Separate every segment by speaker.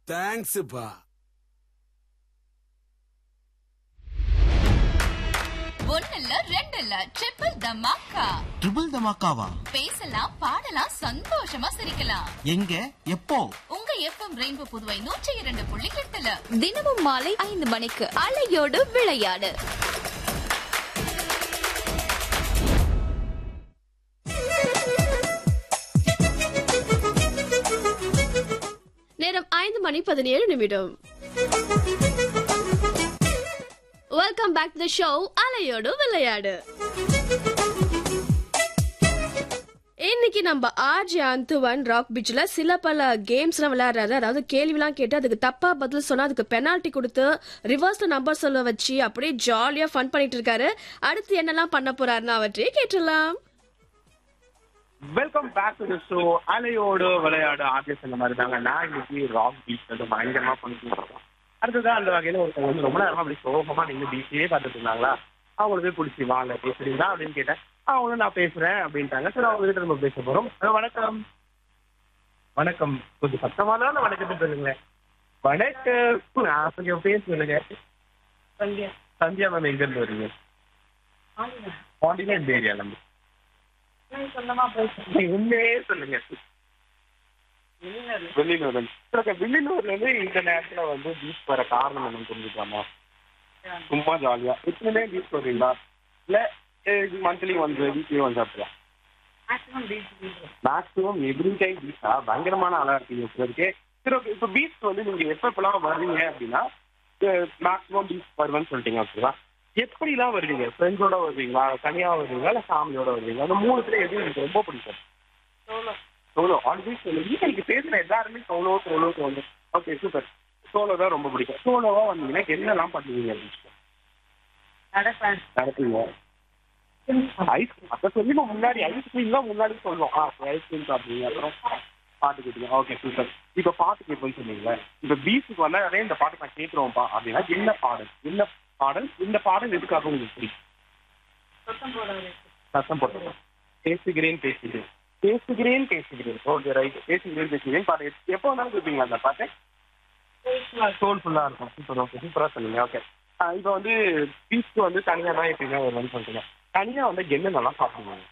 Speaker 1: தேங்க்ஸ்ப்பா
Speaker 2: ஒன்னு இல்ல ரெண்டு இல்ல ட்ரிபிள் தமாக்கா
Speaker 3: ட்ரிபிள் தமாக்காவா
Speaker 2: பேசலாம் பாடலாம் சந்தோஷமா சிரிக்கலாம்
Speaker 3: எங்க எப்போ
Speaker 2: உங்க எஃப்எம் ரெயின்போ புதுவை நூற்றி இரண்டு புள்ளி எட்டுல
Speaker 4: தினமும் மாலை ஐந்து மணிக்கு அலையோடு விளையாடு
Speaker 5: நேரம் ஐந்து மணி பதினேழு நிமிடம் வெல்கம் பேக் டு ஷோ அலையோடு விளையாடு இன்னைக்கு நம்ம ஆர்ஜி அந்துவன் ராக் பீச்ல சில பல கேம்ஸ்லாம் விளையாடுறாரு அதாவது கேள்விலாம் கேட்டு அதுக்கு தப்பா பதில் சொன்னா அதுக்கு பெனால்ட்டி கொடுத்து ரிவர்ஸ்ல நம்பர் சொல்ல வச்சு அப்படியே ஜாலியா ஃபன் பண்ணிட்டு இருக்காரு அடுத்து என்னெல்லாம் பண்ண போறாருன்னு அவற்றையே கேட்டுடலாம்
Speaker 6: வெல்கம் பேக் டு ஷோ அலையோடு விளையாடு ஆர்டிஸ்ட் அந்த மாதிரி தாங்க நான் இன்னைக்கு ராக் பீச் வந்து பயங்கரமா பண்ணிட்டு இருக்கோம் அடுத்ததான் அந்த வகையில ஒருத்தவங்க வந்து ரொம்ப நேரமா அப்படி சோகமா நின்று பீச்சே பார்த்துட்டு இருந்தாங்களா அவங்களுக்கு போய் பிடிச்சி வாங்க பேசுறீங்களா அப்படின்னு கேட்டேன் அவங்களும் நான் பேசுறேன் அப்படின்ட்டாங்க சரி அவங்க கிட்ட நம்ம பேச போறோம் ஹலோ, வணக்கம் வணக்கம் கொஞ்சம் சத்தமா தான் வணக்கத்தை சொல்லுங்களேன் வணக்கம் ஆ, கொஞ்சம் பேர் சொல்லுங்க சந்தியா சந்தியா மேம் எங்க இருந்து வரீங்க பாண்டியில இந்த ஏரியால இருந்து நீங்க உண்மையே சொல்லுங்க வெள்ளினூர் ஓகே வெள்ளினூர்ல இருந்து இந்த நேரத்துல வந்து பீச் வர காரணம் என்னன்னு புரிஞ்சுக்காமா சும்மா ஜாலியா எப்பவுமே பீச் வருவீங்களா இல்ல மந்த்லி ஒன்ஸ் வீக்லி ஒன்ஸ் அப்படியா மேக்ஸிமம் எவ்ரி டைம் பீச்சா பயங்கரமான ஆளா இருக்கீங்க இப்போதைக்கு சரி ஓகே இப்போ பீச் வந்து நீங்க எப்ப எப்பெல்லாம் வருவீங்க அப்படின்னா மேக்ஸிமம் பீச் வருவேன்னு சொல்லிட்டீங்க ஓகேவா எப்படிலாம் வருவீங்க ஃப்ரெண்ட்ஸோட வருவீங்களா தனியா வருவீங்களா இல்ல ஃபேமிலியோட வருவீங்களா அந்த மூணுத்துல எது எனக்கு ரொம்ப பிடிக்கும் சோலோ ஆல்வேஸ் சோலோ நீங்க எனக்கு பேசுற எல்லாருமே solo solo solo okay super solo தான் ரொம்ப பிடிக்கும் சோலோவா வந்தீங்கன்னா என்னெல்லாம் பண்ணுவீங்க அப்படின்னு நடப்பீங்க ஐஸ்கிரீம் அப்ப சொல்லி நம்ம முன்னாடி ஐஸ்கிரீம் தான் முன்னாடி சொல்லுவோம் ஆ ஐஸ்கிரீம் சாப்பிடுவீங்க அப்புறம் பாட்டு கேட்டீங்க ஓகே சூப்பர் இப்ப பாட்டு கேட்பேன்னு சொன்னீங்களே இப்ப பீச்சுக்கு வந்தா அதே இந்த பாட்டு நான் கேட்கிறோம்ப்பா அப்படின்னா என்ன பாடல் என்ன பாடல் இந்த பாடல் எதுக்காக உங்களுக்கு பிடிக்கும் சத்தம் போட்டு பேசுகிறேன் பேசுகிறேன் பேசுகிறேன் பேசுகிறேன் ஓகே ரைட் பேசுகிறேன் பேசுகிறேன் பாட்டு எப்~ எப்போ வேணாலும் கேட்பீங்களா அந்த பாட்டு சோல்ஃபுல்லா இருக்கும் சூப்பர் ஓகே சூப்பரா சொன்னீங்க ஓகே இப்போ வந்து பீச்சுக்கு வந்து தனியா தான் எப்பயுமே வருவான்னு சொல்றீங்க தனியா வந்து என்னென்னலாம் சாப்பிடுவாங்க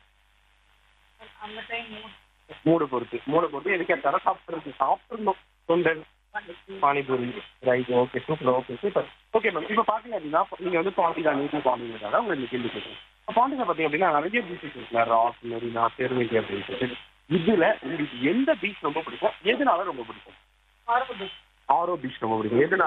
Speaker 6: மூடு பொறுத்து மூடு பொறுத்து எதுக்கு எடுத்தாலும் சாப்பிடுறது சாப்பிடணும் சுண்டல் panipuri right okay super okay super okay ma'am இப்போ பார்த்தீங்க அப்படின்னா நீங்க வந்து பாண்டிகா நீட்டு பாண்டிங்கிறதால உங்களுக்கு கேள்வி கேட்குறேன் பாண்டிகா பார்த்தீங்க அப்படின்னா நிறைய பீச்சஸ் இருக்குல்ல ராக் மெரினா திருநெல்வேலி அப்படின்னு சொல்லிட்டு இதுல உங்களுக்கு எந்த பீச் ரொம்ப பிடிக்கும் எதனால ரொம்ப பிடிக்கும் ஆரோ பீச் ரொம்ப பிடிக்கும் எதனால